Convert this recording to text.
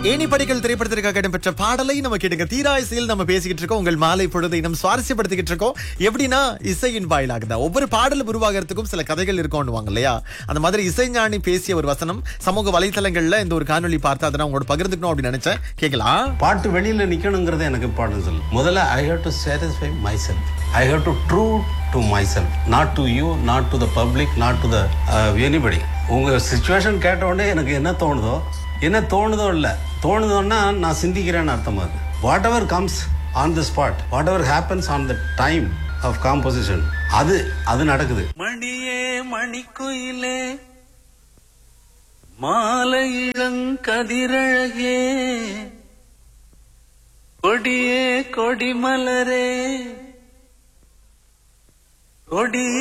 ஏணிப்படிகள் திரைப்படத்திற்காக இடம்பெற்ற பாடலை நம்ம கேட்டுங்க தீரா இசையில் நம்ம பேசிக்கிட்டு இருக்கோம் உங்கள் மாலை பொழுதை நம்ம சுவாரஸ்யப்படுத்திக்கிட்டு இருக்கோம் எப்படின்னா இசையின் வாயிலாக தான் ஒவ்வொரு பாடலும் உருவாகிறதுக்கும் சில கதைகள் இருக்கும்னுவாங்க இல்லையா அந்த மாதிரி இசைஞானி பேசிய ஒரு வசனம் சமூக வலைத்தளங்கள்ல இந்த ஒரு காணொளி பார்த்து அதை நான் உங்களோட பகிர்ந்துக்கணும் அப்படின்னு நினைச்சேன் கேட்கலாம் பாட்டு வெளியில நிக்கணுங்கிறது எனக்கு இம்பார்ட்டன்ஸ் இல்லை முதல்ல I have to satisfy myself I have to true to myself not to you not to the public not to the anybody உங்க சுச்சுவேஷன் கேட்ட உடனே எனக்கு என்ன தோணுதோ என்ன தோணுதோ இல்லை தோணுதோன்னா நான் சிந்திக்கிறேன்னு அர்த்தம் அது whatever comes on the spot whatever happens on the time of composition அது அது நடக்குது மணியே மணிக்குயிலே மாலை இளங்கதிரழகே கொடியே கொடிமலரே கொடி